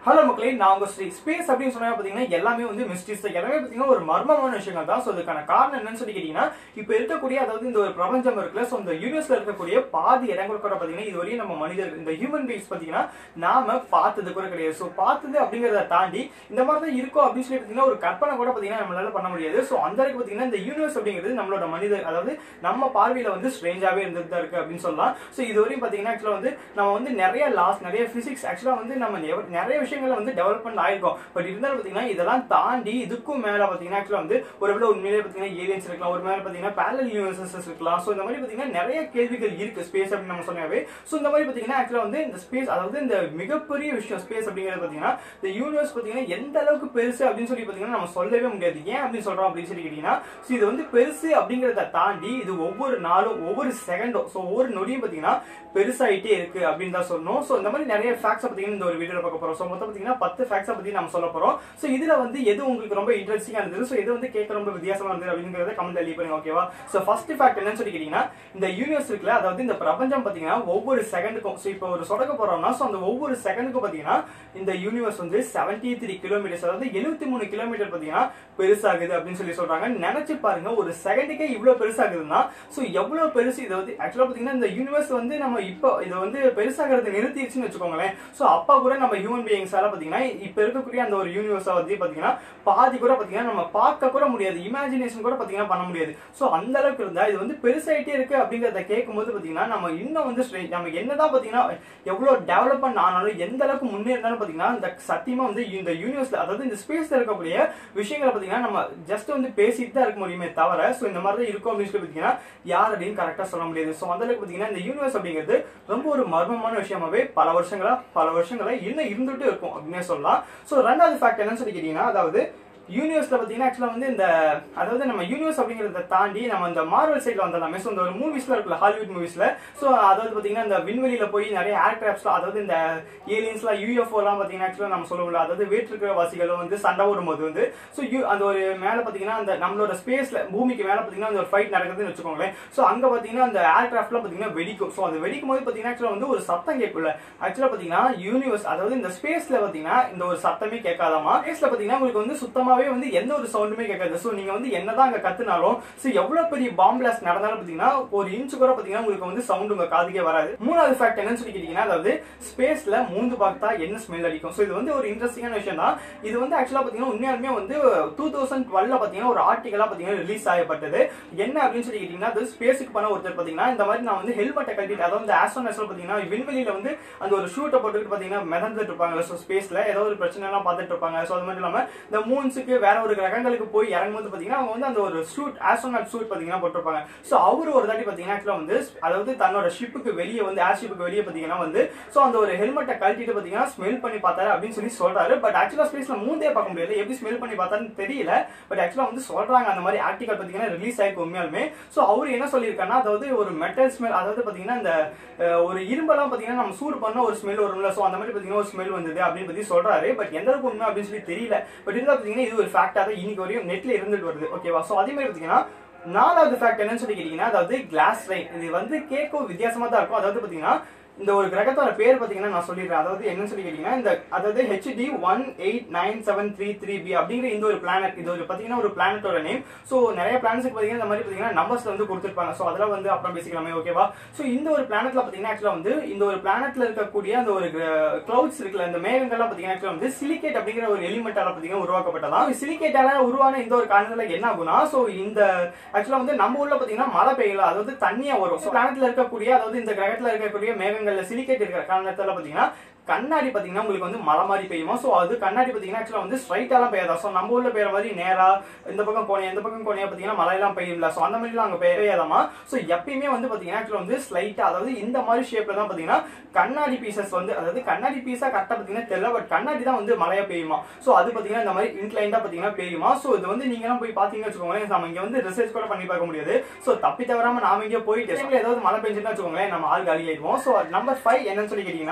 Hello மக்களே நான் உங்க ஸ்ரீ ஸ்பேஸ் அப்படின்னு சொன்னா பாத்தீங்கன்னா எல்லாமே வந்து மிஸ்ட்ரிஸ் தான் எல்லாமே பாத்தீங்கன்னா ஒரு மர்மமான விஷயங்கள் தான் ஸோ அதுக்கான காரணம் என்னன்னு சொல்லி கேட்டீங்கன்னா இப்போ இருக்கக்கூடிய அதாவது இந்த ஒரு பிரபஞ்சம் இருக்குல்ல ஸோ இந்த யூனிவர்ஸ்ல இருக்கக்கூடிய பாதி இடங்கள் கூட பாத்தீங்கன்னா இதுவரையும் நம்ம மனிதர்கள் இந்த ஹியூமன் பீங்ஸ் பாத்தீங்கன்னா நாம பார்த்தது கூட கிடையாது ஸோ பார்த்தது அப்படிங்கறத தாண்டி இந்த மாதிரி தான் இருக்கும் அப்படின்னு சொல்லி பாத்தீங்கன்னா ஒரு கற்பனை கூட பாத்தீங்கன்னா நம்மளால பண்ண முடியாது ஸோ அந்த அளவுக்கு பாத்தீங்கன்னா இந்த யூனிவர்ஸ் அப்படிங்கிறது நம்மளோட மனிதர் அதாவது நம்ம பார்வையில வந்து ஸ்ட்ரேஞ்சாவே இருந்துட்டு தான் இருக்கு அப்படின்னு சொல்லலாம் ஸோ இதுவரையும் பாத்தீங்கன்னா ஆக்சுவலா வந்து நம்ம வந்து நிறைய லாஸ் நிறைய பிசிக்ஸ் ஆக்சுவலா வந்து நம்ம நெவ- நிறைய விஷயங்களை வந்து டெவலப்மெண்ட் ஆயிருக்கும் பட் இருந்தாலும் பாத்தீங்கன்னா இதெல்லாம் தாண்டி இதுக்கும் மேல பாத்தீங்கன்னா ஆக்சுவலா வந்து ஒரு வேளை உண்மையிலே பாத்தீங்கன்னா ஏலியன்ஸ் இருக்கலாம் ஒரு மேல பாத்தீங்கன்னா பேரல் யூனிவர்சஸ் இருக்கலாம் ஸோ இந்த மாதிரி பாத்தீங்கன்னா நிறைய கேள்விகள் இருக்கு ஸ்பேஸ் அப்படின்னு நம்ம சொன்னாவே ஸோ இந்த மாதிரி பாத்தீங்கன்னா ஆக்சுவலா வந்து இந்த ஸ்பேஸ் அதாவது இந்த மிகப்பெரிய விஷயம் ஸ்பேஸ் அப்படிங்கிறது பாத்தீங்கன்னா இந்த யூனிவர்ஸ் பாத்தீங்கன்னா எந்த அளவுக்கு பெருசு அப்படின்னு சொல்லி பாத்தீங்கன்னா நம்ம சொல்லவே முடியாது ஏன் அப்படின்னு சொல்றோம் அப்படின்னு சொல்லி கேட்டீங்கன்னா ஸோ இது வந்து பெருசு அப்படிங்கறத தாண்டி இது ஒவ்வொரு நாளும் ஒவ்வொரு செகண்டும் ஸோ ஒவ்வொரு நொடியும் பாத்தீங்கன்னா பெருசாயிட்டே இருக்கு அப்படின்னு தான் சொல்லணும் ஸோ இந்த மாதிரி நிறைய ஃபேக்ட்ஸ் பாத்தீங்கன்னா இந்த ஒரு வீடியோல பார்க்க போறோம் ஸோ மொத்தம் பாத்தீங்கன்னா பத்து ஃபேக்ட்ஸை பத்தி நம்ம சொல்ல போறோம் ஸோ இதுல வந்து எது உங்களுக்கு ரொம்ப இன்ட்ரெஸ்டிங்கா இருந்தது ஸோ எது வந்து கேட்க ரொம்ப வித்தியாசமா இருந்தது அப்படிங்கறத கமெண்ட் எழுதி பண்ணுங்க ஓகேவா ஸோ ஃபர்ஸ்ட் ஃபேக்ட் என்னன்னு சொல்லி கேட்டீங்கன்னா இந்த யூனிவர்ஸ் இருக்குல்ல அதாவது இந்த பிரபஞ்சம் பாத்தீங்கன்னா ஒவ்வொரு செகண்டுக்கும் ஸோ இப்போ ஒரு சொடக்க போறோம்னா ஸோ அந்த ஒவ்வொரு செகண்டுக்கும் பாத்தீங்கன்னா இந்த யூனிவர்ஸ் வந்து 73 த்ரீ கிலோமீட்டர்ஸ் அதாவது எழுபத்தி மூணு கிலோமீட்டர் பாத்தீங்கன்னா பெருசாகுது அப்படின்னு சொல்லி சொல்றாங்க நினைச்சு பாருங்க ஒரு செகண்டுக்கே இவ்வளவு பெருசாகுதுன்னா ஸோ எவ்வளவு பெருசு இது வந்து ஆக்சுவலா பாத்தீங்கன்னா இந்த யூனிவர்ஸ் வந்து நம்ம இப்போ இது வந்து பெருசாகிறது நிறுத்திடுச்சுன்னு வச்சுக்கோங்களேன் ஸோ அப்பா கூட நம்ம ஹியூமன் பீயிங்ஸால பாத்தீங்கன்னா இப்ப இருக்கக்கூடிய அந்த ஒரு யூனிவர்ஸை வந்து பாத்தீங்கன்னா பாதி கூட பாத்தீங்கன்னா நம்ம பார்க்க கூட முடியாது இமேஜினேஷன் கூட பாத்தீங்கன்னா பண்ண முடியாது ஸோ அந்த அளவுக்கு இருந்தா இது வந்து பெருசாயிட்டே இருக்கு அப்படிங்கறத கேட்கும்போது பாத்தீங்கன்னா நம்ம இன்னும் வந்து strange. நம்ம என்னதான் பாத்தீங்கன்னா எவ்வளவு டெவலப்மெண்ட் ஆனாலும் எந்த அளவுக்கு முன்னேறினாலும் பாத்தீங்கன்னா இந்த சத்தியமா வந்து இந்த யூனிவர்ஸ்ல அதாவது இந்த ஸ்பேஸ்ல இருக்கக்கூடிய விஷயங்களை பாத்தீங்கன்னா நம்ம ஜஸ்ட் வந்து பேசிட்டு தான் இருக்க முடியுமே தவிர ஸோ இந்த மாதிரி தான் இருக்கும் அப்படின்னு சொல்லி பாத்தீங்கன்னா யார் அப்படின்னு கரெக்டா சொல்ல முடியாது ஸோ அந்த அளவுக்கு பாத்தீங்கன்னா இந்த யூனிவர்ஸ் அப்படிங்கிறது ரொம்ப ஒரு மர்மமான விஷயமாவே பல வருஷங்களா பல வருஷங்களா இன்னும் இருந்துட்டு இருக்கும் அப்படின்னே சொல்லலாம் ஸோ ரெண்டாவது ஃபேக்ட் என்னன்னு சொல்லி கேட்டீங்கன்னா அதாவது யூனிவர்ஸ்ல பாத்தீங்கன்னா ஆக்சுவலா வந்து இந்த அதாவது நம்ம யூனிவர்ஸ் அப்படிங்கறத தாண்டி நம்ம இந்த மார்வல் சைட்ல வந்தாலுமே ஸோ இந்த ஒரு மூவிஸ்ல இருக்குல்ல ஹாலிவுட் மூவிஸ்ல ஸோ அதாவது பாத்தீங்கன்னா இந்த விண்வெளியில போய் நிறைய ஏர்கிராஃப்ட்ஸ்லாம் அதாவது இந்த ஏலியன்ஸ்லாம் யூஎஃப்ஓ எல்லாம் பாத்தீங்கன்னா ஆக்சுவலா நம்ம சொல்லுவோம்ல அதாவது வேற்றுக்கிற வாசிகளும் வந்து சண்டை போடும்போது வந்து ஸோ அந்த ஒரு மேல பாத்தீங்கன்னா அந்த நம்மளோட ஸ்பேஸ்ல பூமிக்கு மேல பாத்தீங்கன்னா அந்த ஒரு ஃபைட் நடக்குதுன்னு வச்சுக்கோங்களேன் ஸோ அங்க பாத்தீங்கன்னா அந்த ஏர்கிராஃப்ட்லாம் பாத்தீங்கன்னா வெடிக்கும் ஸோ அது வெடிக்கும் போது பாத்தீங்கன்னா ஆக்சுவலா வந்து ஒரு சத்தம் கேட்கல ஆக்சுவலா பாத்தீங்கன்னா யூனிவர்ஸ் அதாவது இந்த ஸ்பேஸ்ல பாத்தீங்கன்னா இந்த ஒரு சத்தமே கேட்காதாமா ஸ்பேஸ்ல பாத்தீங்கன்னா உங்களுக்கு வந்து சுத்தமாவே வந்து எந்த ஒரு சவுண்டுமே கேட்காது ஸோ நீங்க வந்து என்னதான் அங்க கத்துனாலும் ஸோ எவ்வளவு பெரிய பாம் பிளாஸ்ட் நடந்தாலும் பாத்தீங்கன்னா ஒரு இன்ச்சு கூட பாத்தீங்கன்னா உங்களுக்கு வந்து சவுண்ட் உங்க காதுக்கே வராது மூணாவது ஃபேக்ட் என்னன்னு சொல்லி கேட்டீங்கன்னா அதாவது ஸ்பேஸ்ல மூந்து பார்த்தா என்ன ஸ்மெல் அடிக்கும் ஸோ இது வந்து ஒரு இன்ட்ரெஸ்டிங்கான விஷயம் தான் இது வந்து ஆக்சுவலா பாத்தீங்கன்னா உண்மையாலுமே வந்து டூ தௌசண்ட் டுவெல்ல பாத்தீங்கன்னா ஒரு ஆர்டிகலா பாத்தீங்கன்னா ரிலீஸ் ஆகப்பட்டது என்ன அப்படின்னு சொல்லி கேட்டீங்கன்னா அது ஸ்பேஸுக்கு பண்ண ஒருத்தர் பாத்தீங்கன்னா இந்த மாதிரி நான் வந்து ஹெல்மெட்டை கட்டிட்டு அதாவது இந்த ஆஸ்ட்ரோனட்ஸ்ல பாத்தீங்கன்னா விண்வெளியில வந்து அந்த ஒரு ஷூட்டை போட்டுக்கிட்டு பாத்தீங்கன்னா மிதந்துட்டு இருப்பாங்க ஸோ ஸ்பேஸ்ல ஏதோ ஒரு பிரச்சனை எல்லாம் பார்த்துட்டு இருப்பாங்க ஸோ அது மட்டும் இல்லாம இந்த மூன்ஸுக்கு வேற ஒரு கிரகங்களுக்கு போய் இறங்கும்போது பாத்தீங்கன்னா அவங்க வந்து அந்த ஒரு ஷூட் ஆஸ்ட்ரோனாட் ஷூட் பாத்தீங்கன்னா போட்டிருப்பாங்க ஸோ அவரு ஒரு தாட்டி பாத்தீங்கன்னா ஆக்சுவலா வந்து அதாவது தன்னோட ஷிப்புக்கு வெளியே வந்து ஏர் ஷிப்புக்கு வெளியே பாத்தீங்கன்னா வந்து ஸோ அந்த ஒரு ஹெல்மெட்டை கழட்டிட்டு பாத்தீங்கன்னா ஸ்மெல் பண்ணி பார்த்தாரு அப்படின்னு சொல்லி சொல்றாரு பட் ஆக்சுவலா ஸ்பேஸ்ல மூந்தே பார்க்க முடியாது எப்படி ஸ்மெல் பண்ணி பார்த்தாருன்னு தெரியல பட் ஆக்சுவலா வந்து சொல்றாங்க அந்த மாதிரி ஆர்டிகல் பாத்தீங்கன்னா ரிலீஸ் ஆயிருக்கு உண்மையாலுமே ஸோ அவர் என்ன சொல்லியிருக்காருன்னா அதாவது ஒரு மெட்டல் ஸ்மெல் அதாவது பாத்தீங்கன்னா இந்த அஹ், ஒரு இரும்பெல்லாம் பாத்தீங்கன்னா நம்ம சூடு பண்ண ஒரு ஸ்மெல் வரும்ல ஸோ அந்த மாதிரி பாத்தீங்கன்னா ஒரு ஸ்மெல் வந்தது அப்படின்னு பத்தி சொல்றாரு பட் எந்த அளவுக்கு உண்மை அப்படின்னு சொல்லி தெரியல பட் இருந்தா பாத்தீங்கன்னா இது ஒரு ஃபேக்டா தான் இன்னைக்கு வரையும் நெட்ல இருந்துட்டு வருது ஓகேவா ஸோ அதே மாதிரி பாத்தீங்கன்னா நாலாவது ஃபேக்ட் என்னன்னு சொல்லி கேட்டீங்கன்னா அதாவது கிளாஸ் லைன் இது வந்து கேட்கும் வித்தியாசமா தான் இருக்கும் அதாவது பாத்தீங்கன்னா இந்த ஒரு கிரகத்தோட பேர் பாத்தீங்கன்னா நான் சொல்லிடுறேன் அதாவது என்னன்னு சொல்லி கேட்டீங்கன்னா இந்த அதாவது HD one eight nine seven three three P அப்படிங்கிற இந்த ஒரு பிளானட் இது ஒரு பாத்தீங்கன்னா ஒரு பிளானட்டோட நேம் ஸோ நிறைய பிளானட்ஸ்க்கு பாத்தீங்கன்னா இந்த மாதிரி பாத்தீங்கன்னா நம்பர்ஸ்ல வந்து கொடுத்துருப்பாங்க ஸோ அதெல்லாம் வந்து அப்புறம் பேசிக்கலாமே ஓகேவா ஸோ இந்த ஒரு பிளானட்ல பாத்தீங்கன்னா ஆக்சுவலா வந்து இந்த ஒரு பிளானட்ல இருக்கக்கூடிய அந்த ஒரு கிளவுட்ஸ் இருக்குல்ல இந்த மேகங்கள்லாம் பாத்தீங்கன்னா actually வந்து சிலிகேட் அப்படிங்கிற ஒரு எலிமெண்டால பாத்தீங்கன்னா உருவாக்கப்பட்டதா சிலிகேட்டால உருவான இந்த ஒரு காரணத்துல என்ன ஆகும்னா ஸோ இந்த ஆக்சுவலா வந்து நம்ம ஊர்ல பாத்தீங்கன்னா மழை பெய்யல அதாவது தண்ணியா வரும் ஸோ பிளானட்ல இருக்கக்கூடிய அதாவது இந்த கிரகத்துல இருக்கக்கூடிய மேகங்கள்ல சிலிகேட் இருக்கிற காரணத்துல பாத்தீங்கன்னா கண்ணாடி பாத்தீங்கன்னா உங்களுக்கு வந்து மழை மாதிரி பெய்யுமா சோ அது கண்ணாடி பாத்தீங்கன்னா ஆக்சுவலா வந்து ஸ்ட்ரைட்டாலாம் பெய்யாதா சோ நம்ம ஊர்ல பெய்யற மாதிரி நேரா இந்த பக்கம் கோணையா இந்த பக்கம் கோணையா பாத்தீங்கன்னா மழையெல்லாம் பெய்யும்ல சோ அந்த மாதிரிலாம் அங்க பெய்யாதாமா சோ எப்பயுமே வந்து பாத்தீங்கன்னா ஆக்சுவலா வந்து ஸ்லைட்டா அதாவது இந்த மாதிரி ஷேப்ல தான் பாத்தீங்கன்னா கண்ணாடி பீசஸ் வந்து அதாவது கண்ணாடி பீஸா கரெக்டா பாத்தீங்கன்னா தெரியல பட் கண்ணாடி தான் வந்து மழையா பெய்யுமா சோ அது பாத்தீங்கன்னா இந்த மாதிரி இன்க்ளைண்டா பாத்தீங்கன்னா பெய்யுமா சோ இது வந்து நீங்க எல்லாம் போய் பாத்தீங்கன்னு வச்சுக்கோங்களேன் நம்ம இங்க வந்து ரிசர்ச் கூட பண்ணி பார்க்க முடியாது சோ தப்பி தவறாம நாம இங்கே போயிட்டு ஏதாவது மழை பெஞ்சுன்னு வச்சுக்கோங்களேன் நம்ம ஆள் காலி ஆயிடுவோம் சோ நம்பர் ஃபைவ் என்னன்னு சொல்லி கேட்டீங்கன்னா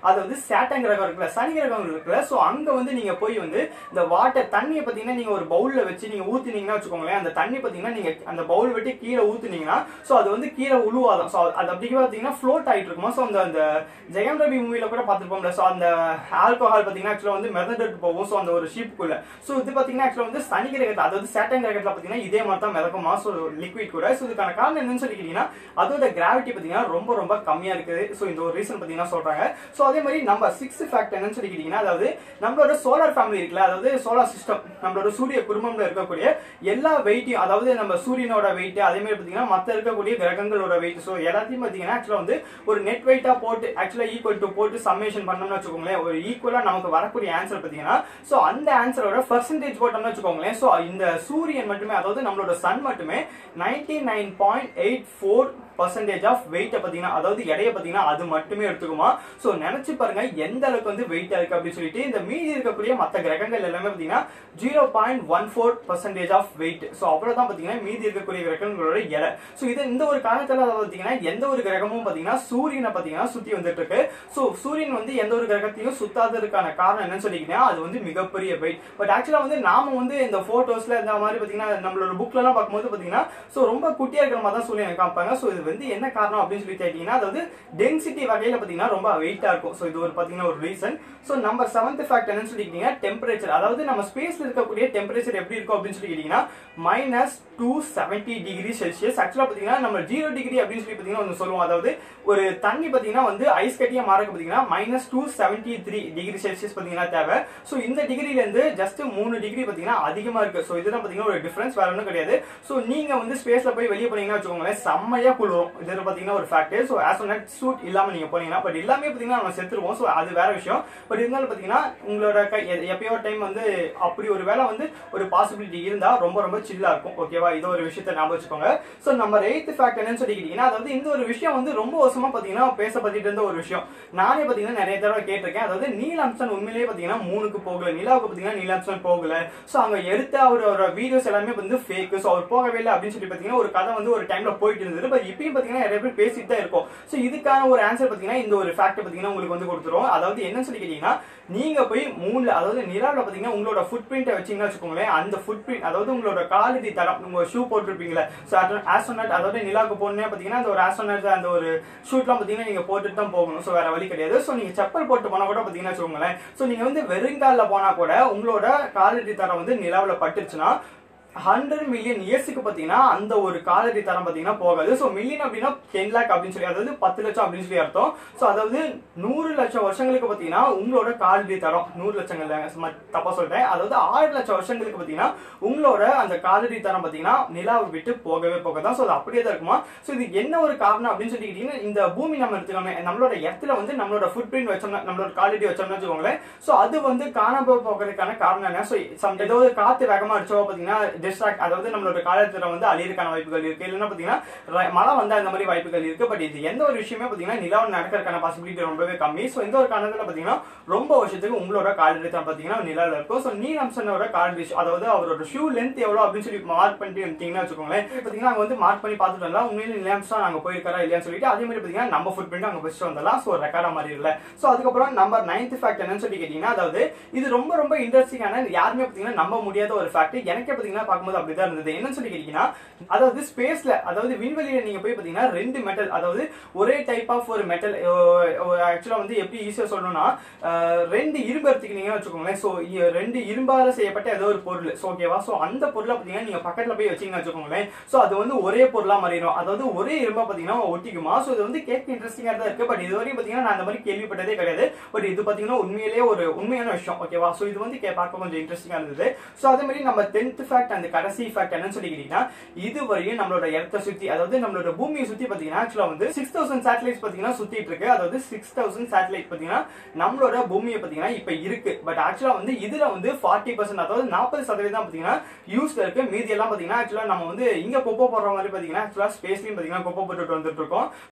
அது வந்து சேட்டன் கிரகம் இருக்குல்ல சனி கிரகம் இருக்குல்ல சோ அங்க வந்து நீங்க போய் வந்து இந்த வாட்டர் தண்ணியை பாத்தீங்கன்னா நீங்க ஒரு பவுல்ல வச்சு நீங்க ஊத்துனீங்கன்னா வச்சுக்கோங்களேன் அந்த தண்ணி பாத்தீங்கன்னா நீங்க அந்த பவுல் விட்டு கீழே ஊத்துனீங்கன்னா சோ அது வந்து கீழே உழுவாதான் சோ அது அப்படி பாத்தீங்கன்னா ஃப்ளோட் ஆயிட்டு இருக்குமா சோ அந்த அந்த ஜெயம் ரவி மூவில கூட பார்த்துருப்போம்ல சோ அந்த ஆல்கோஹால் பாத்தீங்கன்னா ஆக்சுவலா வந்து மிதந்துட்டு போகும் சோ அந்த ஒரு ஷீப்புக்குள்ள சோ இது பாத்தீங்கன்னா ஆக்சுவலா வந்து சனி கிரகத்தை அதாவது சேட்டன் கிரகத்துல பாத்தீங்கன்னா இதே மாதிரி தான் மிதக்குமா சோ லிக்விட் கூட சோ இதுக்கான காரணம் என்னன்னு சொல்லி கேட்டீங்கன்னா அதோட கிராவிட்டி பாத்தீங்கன்னா ரொம்ப ரொம்ப கம்மியா இருக்குது சோ இந்த ஒரு ரீசன் பாத்தீங்கன்னா சொல்றாங்க சோ அதே மாதிரி நம்ம சிக்ஸ் ஃபேக்ட் என்னன்னு சொல்லி கேட்டீங்கன்னா அதாவது நம்மளோட சோலார் ஃபேமிலி இருக்குல்ல அதாவது சோலார் சிஸ்டம் நம்மளோட சூரிய குடும்பம்ல இருக்கக்கூடிய எல்லா வெயிட்டையும் அதாவது நம்ம சூரியனோட வெயிட் அதே மாதிரி பாத்தீங்கன்னா மத்த இருக்கக்கூடிய கிரகங்களோட வெயிட் சோ எல்லாத்தையும் பாத்தீங்கன்னா ஆக்சுவலா வந்து ஒரு நெட் வெயிட்டா போட்டு ஆக்சுவலா ஈக்குவல் டு போட்டு சம்மேஷன் பண்ணோம்னு வச்சுக்கோங்களேன் ஒரு ஈக்குவலா நமக்கு வரக்கூடிய ஆன்சர் பாத்தீங்கன்னா சோ அந்த ஆன்சரோட பர்சன்டேஜ் போட்டோம்னு வச்சுக்கோங்களேன் சோ இந்த சூரியன் மட்டுமே அதாவது நம்மளோட சன் மட்டுமே ninety nine point eight four percentage of வெயிட்டை பாத்தீங்கன்னா அதாவது எடையை பாத்தீங்கன்னா அது மட்டுமே எடுத்துக்குமா சோ நினைச்சு பாருங்க எந்த அளவுக்கு வந்து வெயிட்டா இருக்கு அப்படின்னு சொல்லிட்டு இந்த மீதி இருக்கக்கூடிய மத்த கிரகங்கள் எல்லாமே பாத்தீங்கன்னா zero point one four percentage of weight so அவ்வளவுதான் பாத்தீங்கன்னா மீதி இருக்கக்கூடிய கிரகங்களோட எடை சோ இது இந்த ஒரு காரணத்துல பாத்தீங்கன்னா எந்த ஒரு கிரகமும் பாத்தீங்கன்னா சூரியனை பாத்தீங்கன்னா சுத்தி வந்துட்டு இருக்கு சோ சூரியன் வந்து எந்த ஒரு கிரகத்தையும் சுத்தாததுக்கான காரணம் என்னன்னு சொல்லிக்கிட்டீங்கன்னா அது வந்து மிகப்பெரிய வெயிட் பட் ஆக்சுவலா வந்து நாம வந்து இந்த போட்டோஸ்ல இந்த மாதிரி பாத்தீங்கன்னா நம்மளோட புக்ல எல்லாம் பார்க்கும்போது பாத்தீங்கன்னா சோ ரொம்ப குட்டியா இருக்கிற மாதிரி தான் சூரியனை காமிப்பாங்க சோ இது வந்து என்ன காரணம் அப்படின்னு சொல்லி கேட்டீங்கன்னா அதாவது டென்சிட்டி வகையில பாத்தீங்கன்னா ரொம்ப வெயிட்டா இருக்கும் சோ இது ஒரு பாத்தீங்கன்னா ஒரு reason so number seventh fact என்னன்னு சொல்லிக்கிட்டீங்கன்னா டெம்பரேச்சர் அதாவது நம்ம ஸ்பேஸ்ல இருக்கக்கூடிய டெம்பரேச்சர் எப்படி இருக்கும் அப்படின்னு சொல்லி கேட்டீங்கன்னா minus two seventy degree Celsius ஆக்சுவலா பாத்தீங்கன்னா நம்ம ஜீரோ டிகிரி அப்படின்னு சொல்லி பாத்தீங்கன்னா ஒன்று சொல்லுவோம் அதாவது ஒரு தண்ணி பாத்தீங்கன்னா வந்து ஐஸ் கட்டியா மாறக்கு பாத்தீங்கன்னா minus two seventy three degree Celsius பாத்தீங்கன்னா தேவை சோ இந்த டிகிரில இருந்து ஜஸ்ட் மூணு டிகிரி பாத்தீங்கன்னா அதிகமா இருக்கு சோ இதுதான் பாத்தீங்கன்னா ஒரு டிஃபரன்ஸ் வேற ஒன்றும் கிடையாது சோ நீங்க வந்து ஸ்பேஸ்ல போய் வெளியே போனீங்கன்னா வச்சுக்கோங்களேன் செம்மையா குளிரும் இது பாத்தீங்கன்னா ஒரு ஃபேக்ட் சோ ஆஸ் ஒன் சூட் இல்லாம நீங்க போனீங்கன்னா பட் எல்லாமே பாத்தீங்கன்னா நம்ம செத்துருவோம் சோ அது வேற விஷயம் பட் இருந்தாலும் பாத்தீங்கன்னா உங்களோட கை எ- எப்பயோ டைம் வந்து அப்படி ஒரு வேலை வந்து ஒரு பாசிபிலிட்டி இருந்தா ரொம்ப ரொம்ப சில்லா இருக்கும் ஓகேவா இது ஒரு விஷயத்த ஞாபகம் வச்சுக்கோங்க சோ நம்பர் எயித் ஃபேக்ட் என்னன்னு சொல்லிக்கிட்டீங்கன்னா அதாவது இந்த ஒரு விஷயம் வந்து ரொம்ப வருஷமா பாத்தீங்கன்னா பேசப்பட்டு இருந்த ஒரு விஷயம் நானே பாத்தீங்கன்னா நிறைய தடவை கேட்டிருக்கேன் அதாவது நீல் அம்சன் உண்மையிலேயே பாத்தீங்கன்னா மூணுக்கு போகல நிலாவுக்கு பாத்தீங்கன்னா நீல் அம்சன் போகல சோ அங்க எடுத்த அவரோட வீடியோஸ் எல்லாமே வந்து ஃபேக் சோ அவர் போகவே இல்லை அப்படின்னு சொல்லி பாத்தீங்கன்னா ஒரு கதை வந்து ஒரு டைம்ல போயிட்டு இருந்தது பட் இப்பயும் பாத்தீங்கன்னா நிறைய பேர் பேசிட்டு தான் இருக்கும் சோ இதுக்கான ஒரு ஆன்சர் பாத்தீங்கன்னா இந்த ஒரு ஃபேக்ட் பாத்தீங்கன்னா உங்களுக்கு வந்து கொடுத்துரும் அதாவது என்னன்னு சொல்லி கேட்டீங்கன்னா நீங்க போய் மூணுல அதாவது நிலாவுல பாத்தீங்கன்னா உங்களோட ஃபுட் பிரிண்ட்டை வச்சீங்கன்னா வச்சுக்கோங்களேன் அந்த ஃபுட் பிரிண்ட் அதாவது உங்களோட காலடி தரம் உங்க ஷூ போட்டிருப்பீங்களா ஸோ ஆஸ்ட்ரோனட் அதாவது நிலாவுக்கு போனே பாத்தீங்கன்னா அந்த ஒரு ஆஸ்ட்ரோனட் அந்த ஒரு ஷூட்லாம் பாத்தீங்கன்னா நீங்க போட்டுட்டு தான் போகணும் ஸோ வேற வழி கிடையாது ஸோ நீங்க செப்பல் போட்டு போனா கூட பாத்தீங்கன்னா வச்சுக்கோங்களேன் ஸோ நீங்க வந்து வெறுங்கால போனா கூட உங்களோட காலடி தரம் வந்து நிலாவுல பட்டுச்சுன்னா ஹண்ட்ரட் மில்லியன் இயர்ஸுக்கு பாத்தீங்கன்னா அந்த ஒரு காலடி தரம் பாத்தீங்கன்னா போகாது ஸோ மில்லியன் அப்படின்னா டென் லேக் அப்படின்னு சொல்லி அதாவது பத்து லட்சம் அப்படின்னு சொல்லி அர்த்தம் ஸோ அதாவது நூறு லட்சம் வருஷங்களுக்கு பாத்தீங்கன்னா உங்களோட காலடி தரம் நூறு லட்சங்கள் இல்லைங்க, சும்மா தப்பா சொல்றேன் அதாவது ஆறு லட்சம் வருஷங்களுக்கு பாத்தீங்கன்னா உங்களோட அந்த காலடி தரம் பாத்தீங்கன்னா நிலாவை விட்டு போகவே போகதான் ஸோ அது அப்படியே தான் இருக்குமா ஸோ இது என்ன ஒரு காரணம் அப்படின்னு சொல்லி கேட்டீங்கன்னா இந்த பூமி நம்ம எடுத்துக்கோமே நம்மளோட இடத்துல வந்து நம்மளோட ஃபுட் பிரிண்ட் வச்சோம்னா நம்மளோட காலடி வச்சோம்னா வச்சுக்கோங்களேன் ஸோ அது வந்து காணாம போகிறதுக்கான காரணம் என்ன ஸோ ஏதாவது காத்து வேகமா அடிச்சோ பாத்தீங்கன்னா டிஸ்ட்ராக்ட் அதாவது நம்மளோட காலத்துல வந்து அழியறதுக்கான வாய்ப்புகள் இருக்கு இல்லைன்னா பாத்தீங்கன்னா ர- மழை வந்தா இந்த மாதிரி வாய்ப்புகள் இருக்கு பட் இது எந்த ஒரு விஷயமே பாத்தீங்கன்னா நிலாவில் நடக்கிறதுக்கான பாசிபிலிட்டி ரொம்பவே கம்மி ஸோ இந்த ஒரு காரணத்துல பாத்தீங்கன்னா ரொம்ப வருஷத்துக்கு உங்களோட காலடி தான் பாத்தீங்கன்னா நிலாவில் இருக்கும் ஸோ நீல் அம்சனோட காலடி அதாவது அவரோட ஷூ லென்த் எவ்வளவு அப்படின்னு சொல்லி மார்க் பண்ணிட்டு இருந்தீங்கன்னா வச்சுக்கோங்களேன் பாத்தீங்கன்னா அங்க வந்து மார்க் பண்ணி பார்த்துட்டு வரலாம் உண்மையிலே நில் அம்சன் அங்க போயிருக்காரா இல்லையான்னு சொல்லிட்டு அதே மாதிரி பாத்தீங்கன்னா நம்ம ஃபுட் பிரிண்ட் அங்க வச்சுட்டு வந்துடலாம் ஸோ ரெக்கார்டா மாதிரி இல்ல ஸோ அதுக்கப்புறம் நம்பர் நைன்த் ஃபேக்ட் என்னன்னு சொல்லி கேட்டீங்கன்னா அதாவது இது ரொம்ப ரொம்ப இன்ட்ரெஸ்டிங்கான யாருமே பாத்தீங்கன்னா நம்ப முடியாத ஒரு ஃபேக்ட் எனக்கே பாத்தீங்கன்னா பார்க்கும்போது அப்படிதான் இருந்தது என்னன்னு சொல்லி கேட்டீங்கன்னா அதாவது ஸ்பேஸ்ல அதாவது விண்வெளியில நீங்க போய் பாத்தீங்கன்னா ரெண்டு மெட்டல் அதாவது ஒரே டைப் ஆஃப் ஒரு மெட்டல் ஆக்சுவலா வந்து எப்படி ஈஸியா சொல்லணும்னா அஹ், ரெண்டு இரும்பு எடுத்துக்கிட்டீங்கன்னு வச்சுக்கோங்களேன் ஸோ ரெண்டு இரும்பால செய்யப்பட்ட ஏதோ ஒரு பொருள் ஸோ ஓகேவா ஸோ அந்த பொருளை பாத்தீங்கன்னா நீங்க பக்கத்துல போய் வச்சீங்கன்னு வச்சுக்கோங்களேன் ஸோ அது வந்து ஒரே பொருளா மாறிடும் அதாவது ஒரே இரும்பா பாத்தீங்கன்னா ஒட்டிக்குமா ஸோ இது வந்து கேட்க இன்ட்ரெஸ்டிங்கா தான் இருக்கு பட் இது வரைக்கும் பாத்தீங்கன்னா நான் அந்த மாதிரி கேள்விப்பட்டதே கிடையாது பட் இது பாத்தீங்கன்னா உண்மையிலேயே ஒரு உண்மையான விஷயம் ஓகேவா ஸோ இது வந்து கே- பார்க்க கொஞ்சம் இன்ட்ரெஸ்டிங்கா இருந்தது ஸோ அதே மாதிரி நம்ம டென்த் ஃபேக்ட் அந்த கடைசி ஃபேக்ட் என்னன்னு சொல்லிக்கிட்டீங்கன்னா இதுவரையும் நம்மளோட இடத்தை சுத்தி அதாவது நம்மளோட பூமியை சுத்தி பாத்தீங்கன்னா ஆக்சுவலா வந்து சிக்ஸ் தௌசண்ட் சேட்டலைட்ஸ் பாத்தீங்கன்னா சுத்திட்டு இருக்கு அதாவது சிக்ஸ் தௌசண்ட் சேட்டலைட் பாத்தீங்கன்னா நம்மளோட பூமியை பாத்தீங்கன்னா இப்ப இருக்கு பட் ஆக்சுவலா வந்து இதுல வந்து ஃபார்ட்டி பர்சன்ட் அதாவது நாற்பது சதவீதம் பாத்தீங்கன்னா யூஸ்ல இருக்கு மீதி எல்லாம் பாத்தீங்கன்னா ஆக்சுவலா நம்ம வந்து இங்க கொப்பை போடுற மாதிரி பாத்தீங்கன்னா ஆக்சுவலா ஸ்பேஸ்லயும் பாத்தீங்கன்னா கொப்பை போட்டுட்டு வந்துட்டு இருக்கோம்